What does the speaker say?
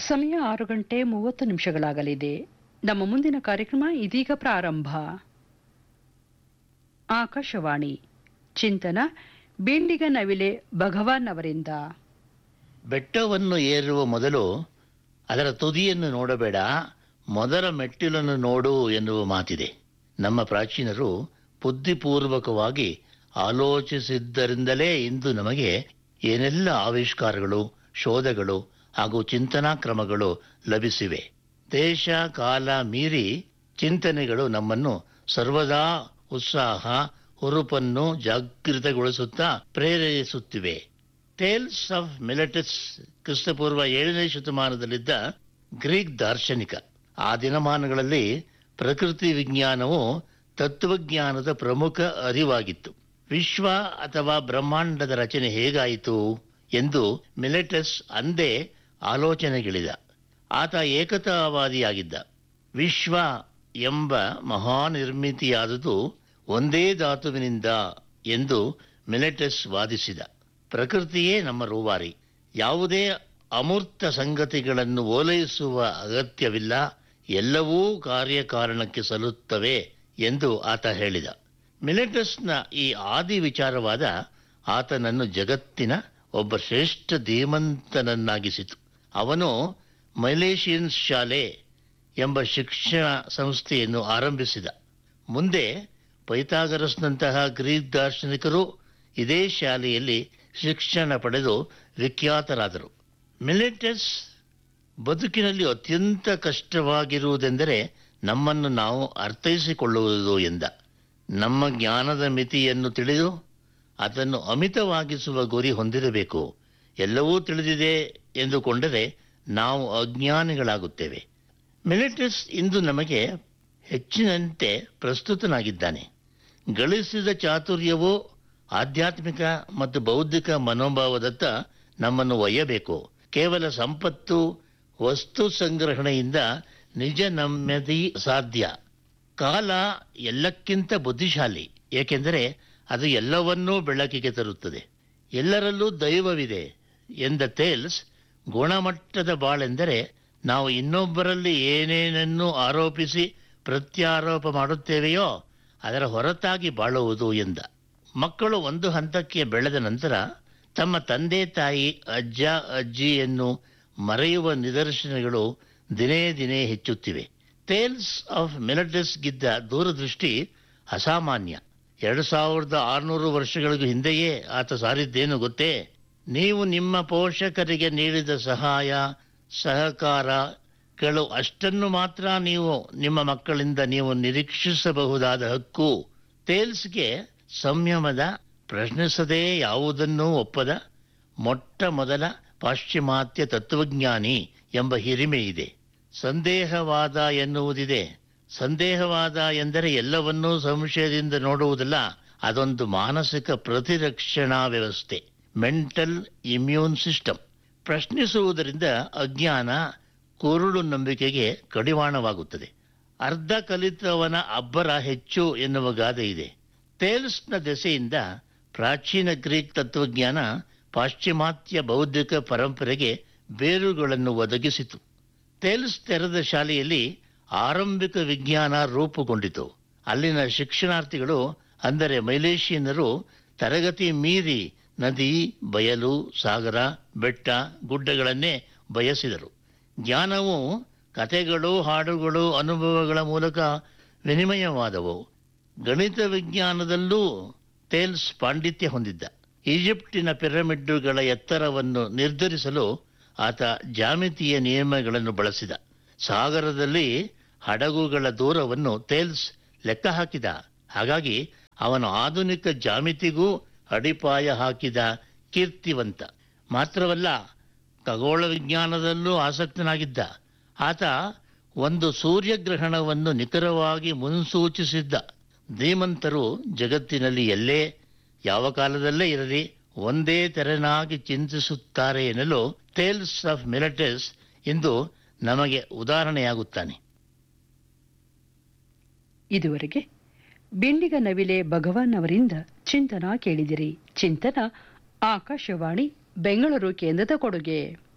ಸಮಯ ಆರು ಗಂಟೆ ಮೂವತ್ತು ನಿಮಿಷಗಳಾಗಲಿದೆ ನಮ್ಮ ಮುಂದಿನ ಕಾರ್ಯಕ್ರಮ ಇದೀಗ ಪ್ರಾರಂಭ ಆಕಾಶವಾಣಿ ಚಿಂತನ ಬಿಂಡಿಗ ನವಿಲೆ ಭಗವಾನ್ ಅವರಿಂದ ಬೆಟ್ಟವನ್ನು ಏರುವ ಮೊದಲು ಅದರ ತುದಿಯನ್ನು ನೋಡಬೇಡ ಮೊದಲ ಮೆಟ್ಟಿಲನ್ನು ನೋಡು ಎನ್ನುವ ಮಾತಿದೆ ನಮ್ಮ ಪ್ರಾಚೀನರು ಬುದ್ಧಿಪೂರ್ವಕವಾಗಿ ಆಲೋಚಿಸಿದ್ದರಿಂದಲೇ ಇಂದು ನಮಗೆ ಏನೆಲ್ಲ ಆವಿಷ್ಕಾರಗಳು ಶೋಧಗಳು ಹಾಗೂ ಚಿಂತನಾ ಕ್ರಮಗಳು ಲಭಿಸಿವೆ ದೇಶ ಕಾಲ ಮೀರಿ ಚಿಂತನೆಗಳು ನಮ್ಮನ್ನು ಸರ್ವದಾ ಉತ್ಸಾಹ ಹುರುಪನ್ನು ಜಾಗೃತಗೊಳಿಸುತ್ತಾ ಪ್ರೇರೇಪಿಸುತ್ತಿವೆ ಟೇಲ್ಸ್ ಆಫ್ ಮಿಲೆಟಸ್ ಕ್ರಿಸ್ತಪೂರ್ವ ಏಳನೇ ಶತಮಾನದಲ್ಲಿದ್ದ ಗ್ರೀಕ್ ದಾರ್ಶನಿಕ ಆ ದಿನಮಾನಗಳಲ್ಲಿ ಪ್ರಕೃತಿ ವಿಜ್ಞಾನವು ತತ್ವಜ್ಞಾನದ ಪ್ರಮುಖ ಅರಿವಾಗಿತ್ತು ವಿಶ್ವ ಅಥವಾ ಬ್ರಹ್ಮಾಂಡದ ರಚನೆ ಹೇಗಾಯಿತು ಎಂದು ಮಿಲೆಟಸ್ ಅಂದೇ ಆಲೋಚನೆಗಿಳಿದ ಆತ ಏಕತಾವಾದಿಯಾಗಿದ್ದ ವಿಶ್ವ ಎಂಬ ಮಹಾನಿರ್ಮಿತಿಯಾದುದು ಒಂದೇ ಧಾತುವಿನಿಂದ ಎಂದು ಮಿಲೆಟಸ್ ವಾದಿಸಿದ ಪ್ರಕೃತಿಯೇ ನಮ್ಮ ರೂವಾರಿ ಯಾವುದೇ ಅಮೂರ್ತ ಸಂಗತಿಗಳನ್ನು ಓಲೈಸುವ ಅಗತ್ಯವಿಲ್ಲ ಎಲ್ಲವೂ ಕಾರ್ಯಕಾರಣಕ್ಕೆ ಸಲ್ಲುತ್ತವೆ ಎಂದು ಆತ ಹೇಳಿದ ಮಿಲೆಟಸ್ನ ಈ ಆದಿ ವಿಚಾರವಾದ ಆತನನ್ನು ಜಗತ್ತಿನ ಒಬ್ಬ ಶ್ರೇಷ್ಠ ಧೀಮಂತನನ್ನಾಗಿಸಿತು ಅವನು ಮೈಲೇಷಿಯನ್ ಶಾಲೆ ಎಂಬ ಶಿಕ್ಷಣ ಸಂಸ್ಥೆಯನ್ನು ಆರಂಭಿಸಿದ ಮುಂದೆ ಪೈಥಾಗರಸ್ನಂತಹ ಗ್ರೀಕ್ ದಾರ್ಶನಿಕರು ಇದೇ ಶಾಲೆಯಲ್ಲಿ ಶಿಕ್ಷಣ ಪಡೆದು ವಿಖ್ಯಾತರಾದರು ಮಿಲೆಟಸ್ ಬದುಕಿನಲ್ಲಿ ಅತ್ಯಂತ ಕಷ್ಟವಾಗಿರುವುದೆಂದರೆ ನಮ್ಮನ್ನು ನಾವು ಅರ್ಥೈಸಿಕೊಳ್ಳುವುದು ಎಂದ ನಮ್ಮ ಜ್ಞಾನದ ಮಿತಿಯನ್ನು ತಿಳಿದು ಅದನ್ನು ಅಮಿತವಾಗಿಸುವ ಗುರಿ ಹೊಂದಿರಬೇಕು ಎಲ್ಲವೂ ತಿಳಿದಿದೆ ಎಂದುಕೊಂಡರೆ ನಾವು ಅಜ್ಞಾನಿಗಳಾಗುತ್ತೇವೆ ಮಿಲಿಟಸ್ ಇಂದು ನಮಗೆ ಹೆಚ್ಚಿನಂತೆ ಪ್ರಸ್ತುತನಾಗಿದ್ದಾನೆ ಗಳಿಸಿದ ಚಾತುರ್ಯವು ಆಧ್ಯಾತ್ಮಿಕ ಮತ್ತು ಬೌದ್ಧಿಕ ಮನೋಭಾವದತ್ತ ನಮ್ಮನ್ನು ಒಯ್ಯಬೇಕು ಕೇವಲ ಸಂಪತ್ತು ವಸ್ತು ಸಂಗ್ರಹಣೆಯಿಂದ ನಿಜ ನೆಮ್ಮದಿ ಸಾಧ್ಯ ಕಾಲ ಎಲ್ಲಕ್ಕಿಂತ ಬುದ್ಧಿಶಾಲಿ ಏಕೆಂದರೆ ಅದು ಎಲ್ಲವನ್ನೂ ಬೆಳಕಿಗೆ ತರುತ್ತದೆ ಎಲ್ಲರಲ್ಲೂ ದೈವವಿದೆ ಎಂದ ತೇಲ್ಸ್ ಗುಣಮಟ್ಟದ ಬಾಳೆಂದರೆ ನಾವು ಇನ್ನೊಬ್ಬರಲ್ಲಿ ಏನೇನನ್ನು ಆರೋಪಿಸಿ ಪ್ರತ್ಯಾರೋಪ ಮಾಡುತ್ತೇವೆಯೋ ಅದರ ಹೊರತಾಗಿ ಬಾಳುವುದು ಎಂದ ಮಕ್ಕಳು ಒಂದು ಹಂತಕ್ಕೆ ಬೆಳೆದ ನಂತರ ತಮ್ಮ ತಂದೆ ತಾಯಿ ಅಜ್ಜ ಅಜ್ಜಿಯನ್ನು ಮರೆಯುವ ನಿದರ್ಶನಗಳು ದಿನೇ ದಿನೇ ಹೆಚ್ಚುತ್ತಿವೆ ಟೇಲ್ಸ್ ಆಫ್ ಮಿಲಟಸ್ ಗಿದ್ದ ದೂರದೃಷ್ಟಿ ಅಸಾಮಾನ್ಯ ಎರಡು ಸಾವಿರದ ಆರುನೂರು ವರ್ಷಗಳಿಗೂ ಹಿಂದೆಯೇ ಆತ ಸಾರಿದ್ದೇನು ಗೊತ್ತೇ ನೀವು ನಿಮ್ಮ ಪೋಷಕರಿಗೆ ನೀಡಿದ ಸಹಾಯ ಸಹಕಾರಗಳು ಅಷ್ಟನ್ನು ಮಾತ್ರ ನೀವು ನಿಮ್ಮ ಮಕ್ಕಳಿಂದ ನೀವು ನಿರೀಕ್ಷಿಸಬಹುದಾದ ಹಕ್ಕು ಟೇಲ್ಸ್ಗೆ ಸಂಯಮದ ಪ್ರಶ್ನಿಸದೇ ಯಾವುದನ್ನೂ ಒಪ್ಪದ ಮೊಟ್ಟ ಮೊದಲ ಪಾಶ್ಚಿಮಾತ್ಯ ತತ್ವಜ್ಞಾನಿ ಎಂಬ ಹಿರಿಮೆ ಇದೆ ಸಂದೇಹವಾದ ಎನ್ನುವುದಿದೆ ಸಂದೇಹವಾದ ಎಂದರೆ ಎಲ್ಲವನ್ನೂ ಸಂಶಯದಿಂದ ನೋಡುವುದಲ್ಲ ಅದೊಂದು ಮಾನಸಿಕ ಪ್ರತಿರಕ್ಷಣಾ ವ್ಯವಸ್ಥೆ ಮೆಂಟಲ್ ಇಮ್ಯೂನ್ ಸಿಸ್ಟಮ್ ಪ್ರಶ್ನಿಸುವುದರಿಂದ ಅಜ್ಞಾನ ಕುರುಡು ನಂಬಿಕೆಗೆ ಕಡಿವಾಣವಾಗುತ್ತದೆ ಅರ್ಧ ಕಲಿತವನ ಅಬ್ಬರ ಹೆಚ್ಚು ಎನ್ನುವ ಗಾದೆ ಇದೆ ಟೇಲ್ಸ್ನ ದೆಸೆಯಿಂದ ಪ್ರಾಚೀನ ಗ್ರೀಕ್ ತತ್ವಜ್ಞಾನ ಪಾಶ್ಚಿಮಾತ್ಯ ಬೌದ್ಧಿಕ ಪರಂಪರೆಗೆ ಬೇರುಗಳನ್ನು ಒದಗಿಸಿತು ಟೇಲ್ಸ್ ತೆರೆದ ಶಾಲೆಯಲ್ಲಿ ಆರಂಭಿಕ ವಿಜ್ಞಾನ ರೂಪುಗೊಂಡಿತು ಅಲ್ಲಿನ ಶಿಕ್ಷಣಾರ್ಥಿಗಳು ಅಂದರೆ ಮೈಲೇಷಿಯನ್ನರು ತರಗತಿ ಮೀರಿ ನದಿ ಬಯಲು ಸಾಗರ ಬೆಟ್ಟ ಗುಡ್ಡಗಳನ್ನೇ ಬಯಸಿದರು ಜ್ಞಾನವು ಕಥೆಗಳು ಹಾಡುಗಳು ಅನುಭವಗಳ ಮೂಲಕ ವಿನಿಮಯವಾದವು ಗಣಿತ ವಿಜ್ಞಾನದಲ್ಲೂ ಟೇಲ್ಸ್ ಪಾಂಡಿತ್ಯ ಹೊಂದಿದ್ದ ಈಜಿಪ್ಟಿನ ಪಿರಮಿಡ್ಡುಗಳ ಎತ್ತರವನ್ನು ನಿರ್ಧರಿಸಲು ಆತ ಜಾಮಿತಿಯ ನಿಯಮಗಳನ್ನು ಬಳಸಿದ ಸಾಗರದಲ್ಲಿ ಹಡಗುಗಳ ದೂರವನ್ನು ಟೇಲ್ಸ್ ಲೆಕ್ಕ ಹಾಕಿದ ಹಾಗಾಗಿ ಅವನು ಆಧುನಿಕ ಜಾಮಿತಿಗೂ ಅಡಿಪಾಯ ಹಾಕಿದ ಕೀರ್ತಿವಂತ ಮಾತ್ರವಲ್ಲ ಖಗೋಳ ವಿಜ್ಞಾನದಲ್ಲೂ ಆಸಕ್ತನಾಗಿದ್ದ ಆತ ಒಂದು ಸೂರ್ಯಗ್ರಹಣವನ್ನು ನಿಖರವಾಗಿ ಮುನ್ಸೂಚಿಸಿದ್ದ ಧೀಮಂತರು ಜಗತ್ತಿನಲ್ಲಿ ಎಲ್ಲೇ ಯಾವ ಕಾಲದಲ್ಲೇ ಇರಲಿ ಒಂದೇ ತೆರನಾಗಿ ಚಿಂತಿಸುತ್ತಾರೆ ಎನ್ನಲು ಟೇಲ್ಸ್ ಆಫ್ ಮಿಲಟಸ್ ಇಂದು ನಮಗೆ ಉದಾಹರಣೆಯಾಗುತ್ತಾನೆ ಇದುವರೆಗೆ ಬಿಂಡಿಗ ನವಿಲೆ ಭಗವಾನ್ ಅವರಿಂದ ಚಿಂತನ ಕೇಳಿದಿರಿ ಚಿಂತನ ಆಕಾಶವಾಣಿ ಬೆಂಗಳೂರು ಕೇಂದ್ರದ ಕೊಡುಗೆ